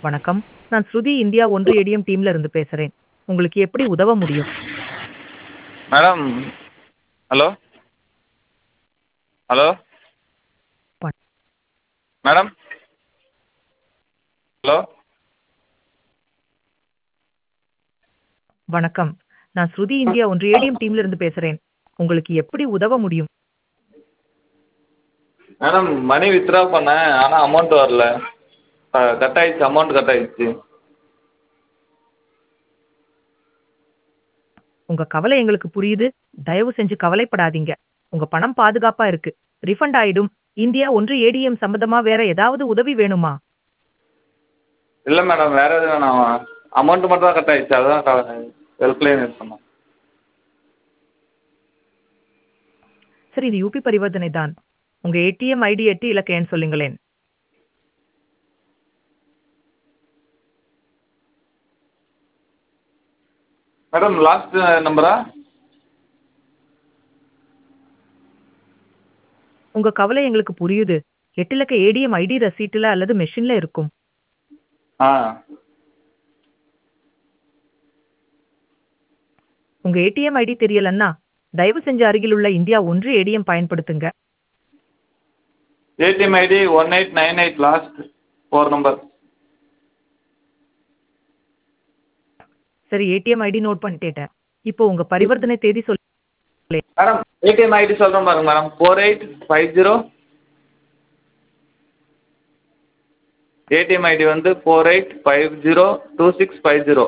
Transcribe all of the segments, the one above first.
வணக்கம் நான் ஸ்ருதி இந்தியா ஒன்று ஏடிஎம் டீம்ல இருந்து பேசுறேன் உங்களுக்கு எப்படி உதவ முடியும் மேடம் ஹலோ ஹலோ வ- மேடம் ஹலோ வணக்கம் நான் ஸ்ருதி இந்தியா ஒன்று ஏடிஎம் டீம்ல இருந்து பேசுறேன் உங்களுக்கு எப்படி உதவ முடியும் மேடம் மணி வித்ட்ரா பண்ணேன் ஆனால் அமௌண்ட் வரல கட் ஆயிடுச்சு அமௌண்ட் கட் ஆயிடுச்சு உங்க கவலை எங்களுக்கு புரியுது தயவு செஞ்சு கவலைப்படாதீங்க உங்க பணம் பாதுகாப்பா இருக்கு ரிஃபண்ட் ஆயிடும் இந்தியா ஒன்று ஏடிஎம் சம்பந்தமா வேற ஏதாவது உதவி வேணுமா இல்லை மேடம் வேறு எதுவும் வேணாம் அமௌண்ட் மட்டும் தான் கட் ஆயிடுச்சு அதுதான் ஹெல்ப்லைன் யூஸ் பண்ணோம் சரி இது யூபி பரிவர்த்தனை தான் உங்க ஏடிஎம் ஐடி எட்டு இலக்க எண் சொல்லுங்களேன் மேடம் லாஸ்ட் நம்பரா உங்க கவலை எங்களுக்கு புரியுது எட்டு இலக்க ஏடிஎம் ஐடி ரசீட்டுல அல்லது மெஷின்ல இருக்கும் ஆ உங்க ஏடிஎம் ஐடி தெரியலன்னா தயவு செஞ்சு அருகில் உள்ள இந்தியா ஒன்று ஏடிஎம் பயன்படுத்துங்க ATM ID one eight nine eight last four number சரி ஏடிஎம் ஐடி நோட் பண்ணிட்டேன் இப்போ உங்க பரிவர்த்தனை தேதி சொல் மேடம் ஏடிஎம் ஐடி சொல்கிறேன் பாருங்க madam four eight five zero ATM ID வந்து four eight five zero two six five zero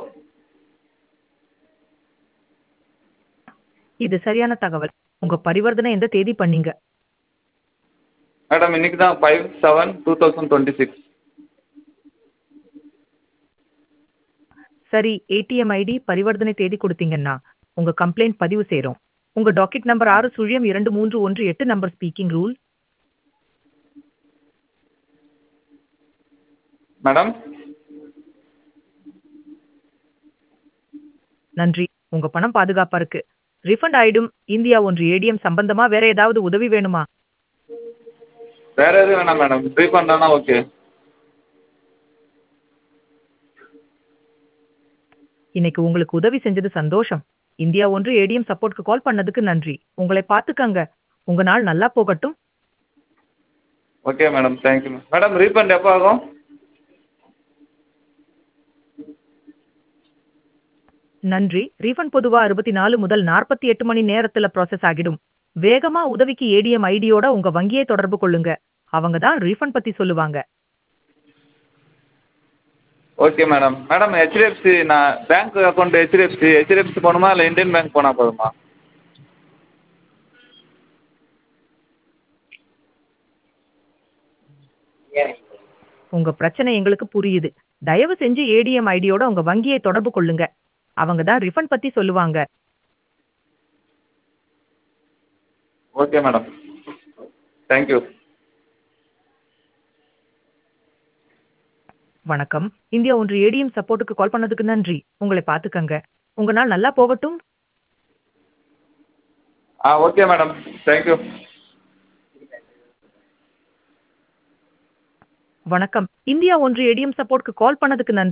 இது சரியான தகவல் உங்க பரிவர்த்தனை எந்த தேதி பண்ணீங்க மேடம் இன்னைக்கு தான் five seven two thousand twenty six சரி ஏடிஎம் ஐடி பரிவர்த்தனை தேதி கொடுத்தீங்கன்னா உங்க கம்ப்ளைண்ட் பதிவு செய்றோம் உங்க டாக்கெட் நம்பர் ஆறு சுழியம் இரண்டு மூன்று ஒன்று எட்டு நம்பர் ஸ்பீக்கிங் ரூல் மேடம் நன்றி உங்க பணம் பாதுகாப்பா இருக்கு ரிஃபண்ட் ஆயிடும் இந்தியா ஒன்று ஏடிஎம் சம்பந்தமா வேற ஏதாவது உதவி வேணுமா வேறு எதுவும் வேணாம் மேடம் ரீஃபண்ட் ஆனால் ஓகே இன்னைக்கு உங்களுக்கு உதவி செஞ்சது சந்தோஷம் இந்தியா ஒன்று ஏடிஎம் சப்போர்ட்க்கு கால் பண்ணதுக்கு நன்றி உங்களை பார்த்துக்கங்க உங்க நாள் நல்லா போகட்டும் okay madam thank you madam refund எப்போ ஆகும் நன்றி ரீஃபண்ட் பொதுவா அறுபத்தி நாலு முதல் நாற்பத்தி எட்டு மணி நேரத்துல ப்ராசஸ் ஆகிடும் வேகமா உதவிக்கு ஏடிஎம் ஐடியோட உங்க வங்கியை தொடர்பு கொள்ளுங்க அவங்க தான் ரீஃபண்ட் பத்தி சொல்லுவாங்க ஓகே மேடம் மேடம் ஹெச்டிஎஃப்சி நான் பேங்க் அக்கௌண்ட் ஹெச்டிஎஃப்சி ஹெச்டிஎஃப்சி போகணுமா இல்லை இந்தியன் பேங்க் போனால் போதுமா உங்க பிரச்சனை எங்களுக்கு புரியுது தயவு செஞ்சு ஏடிஎம் ஐடியோட உங்க வங்கியை தொடர்பு கொள்ளுங்க அவங்க தான் ரிஃபண்ட் பத்தி சொல்லுவாங்க ஓகே மேடம் தேங்க்யூ வணக்கம் இந்தியா ஒன்று ஏடிஎம் சப்போர்ட்டுக்கு கால் பண்ணதுக்கு நன்றி உங்களை பார்த்துக்கங்க உங்க நாள் நல்லா போகட்டும் ஆ ஓகே மேடம் தேங்க்யூ வணக்கம் இந்தியா ஒன்று ஏடிஎம் சப்போர்ட்க்கு கால் பண்ணதுக்கு நன்றி